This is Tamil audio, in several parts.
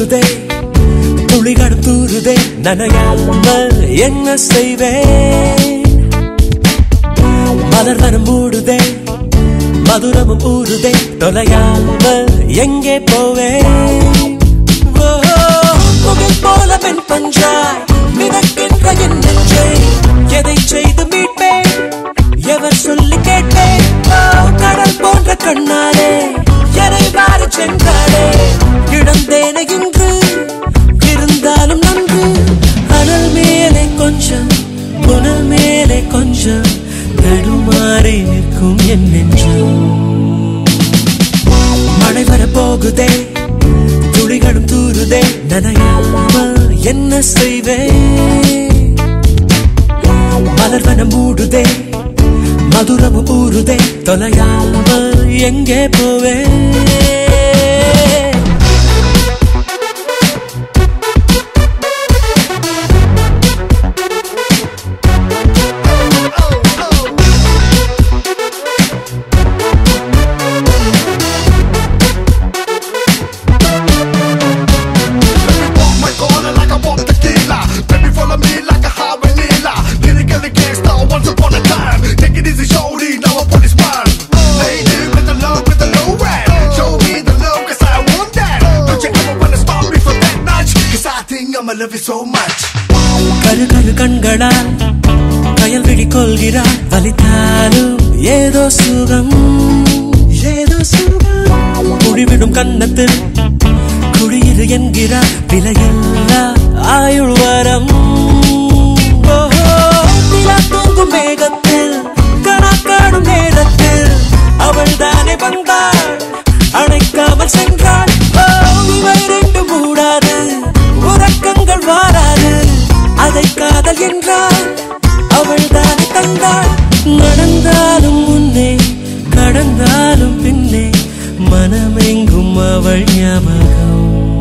போகுதே துளிகளும் தூருதே நனையாம என்ன செய்வேன் மலர் வனம் மூடுதே மதுரமும் ஊறுதே தொலையாம எங்கே போவேன் ஓ, புகை போல பெண் பஞ்சாய் மிதக்கின்ற என் நெஞ்சை எதை செய்து மீட்பேன் எவர் சொல்லி கேட்பேன் ஓ, கடல் போன்ற கண்ணாலே எரை வாரி சென்றாளே இழந்தேனே இன்று இருந்தாலும் நன்று அனல் மேலே கொஞ்சம் புனல் மேலே கொஞ்சம் தடுமாறி நிற்கும் என் நெஞ்சம் மழை வர போகுதே துளிகளும் தூருதே நனையாம என்ன செய்வேன் மலர்வனம் மூடுதே மதுரமும் ஊறுதே தொலையாம எங்கே போவேன் Walk my corner like I walk tequila. Baby, follow me like a high vanilla. Lyrically gangsta once upon a time. Take it easy, shorty, now I'm policeman. Lady with the love, with the low rap. Show me the love, cause I want that. Don't you ever wanna stop me from that notch? Cause I think I'ma love you so much. கரு கரு கண்களால் கயல் விழி கொள்கிறாள் வலித்தாலும் ஏதோ சுகம் ஏதோ சுகம் குழிவிடும் கன்னத்தில் குழியிரு என்கிறார் விலையில்லா ஆயுள் வரம் ஓஹோ, நிலா தூங்கும் மேகத்தில் கணக்காடும் நேரத்தில் அவள் தானே வந்தாள் அணைக்காமல் சென்றாள் ஓ, இவை ரெண்டும் மூடாது உறக்கங்கள் வாராது அதை காதல் என்றால் அவள் தானே தந்தாள் நடந்தாலும் முன்னே கடந்தாலும் பின்னே மனமெங்கும் அவள் ஞாபகம்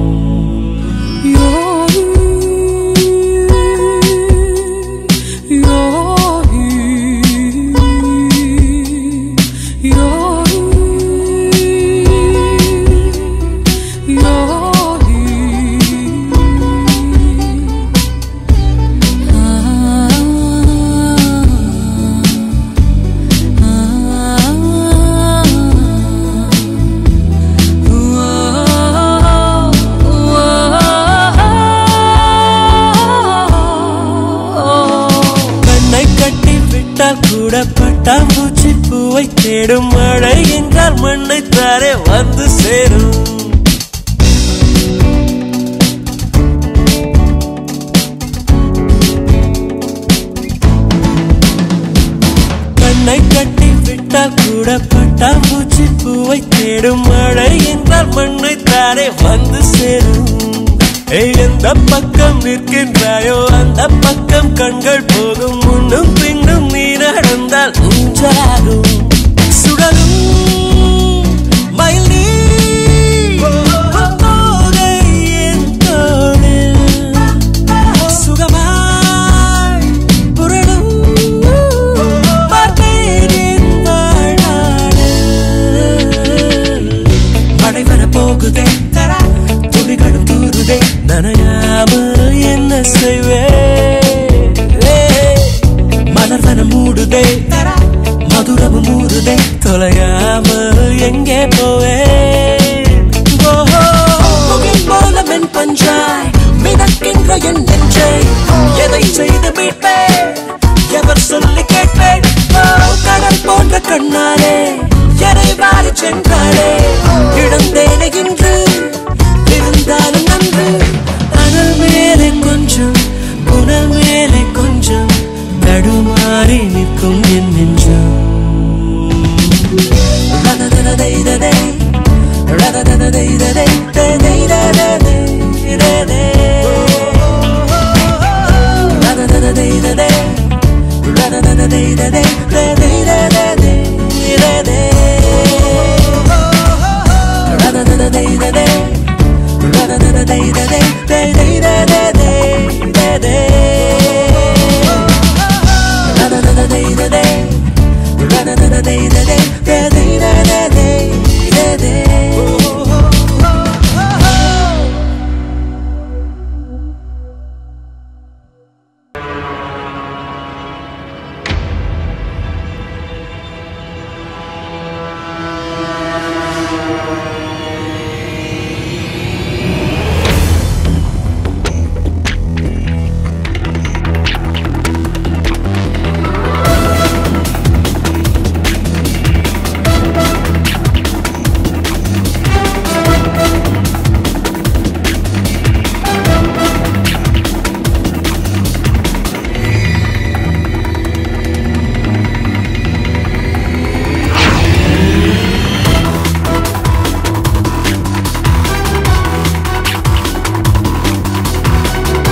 கண்ணை கட்டி விட்டால் கூட பட்டாம்பூச்சி பூவை தேடும் மழை என்றால் மண்ணை தாரே வந்து சேரும் கண்ணை கட்டி விட்டால் கூட பட்டாம்பூச்சி பூவை தேடும் மழை என்றால் மண்ணை தாரே வந்து சேரும் ஏய், எந்த பக்கம் நிற்கின்றாயோ அந்த பக்கம் கண்கள் போகும் முன்னும் பின்னும் நீ நடந்தால் ஊஞ்சாகும் சுடலும் மயில் நீ தோகை என் தோளில் சுகமாய் புரளும் பார்த்தேன் என் வாழ்நாளில். மழை வர போகுதே துளிகளும் தூருதே நனையாம என்ன செய்வேன் மலர் வனம் மூடுதே மதுரமும் மூடுதே தொலையாம எங்கே போவேன் ஓஹோ, புகை போல மென் பஞ்சாய் மிதக்கின்ற என் நெஞ்சை எதை செய்து மீட்பேன் எவர் சொல்லி கேட்பேன் ஓ, கடல் போன்ற கண்ணாலே எரை வாரி சென்றாளே இழந்தேனே இன்று இருந்தாலும் நன்று அனல் மேலே கொஞ்சம் புனல் மேலே கொஞ்சம் தடுமாறி நிற்கும் என் நெஞ்சம் ரததததைததை, ரததததைததை, ததைதததை, ததை. ரததததைததை, ரததததைததை, ததைதததை, ததை. ரததததைததை, ரததததைததை,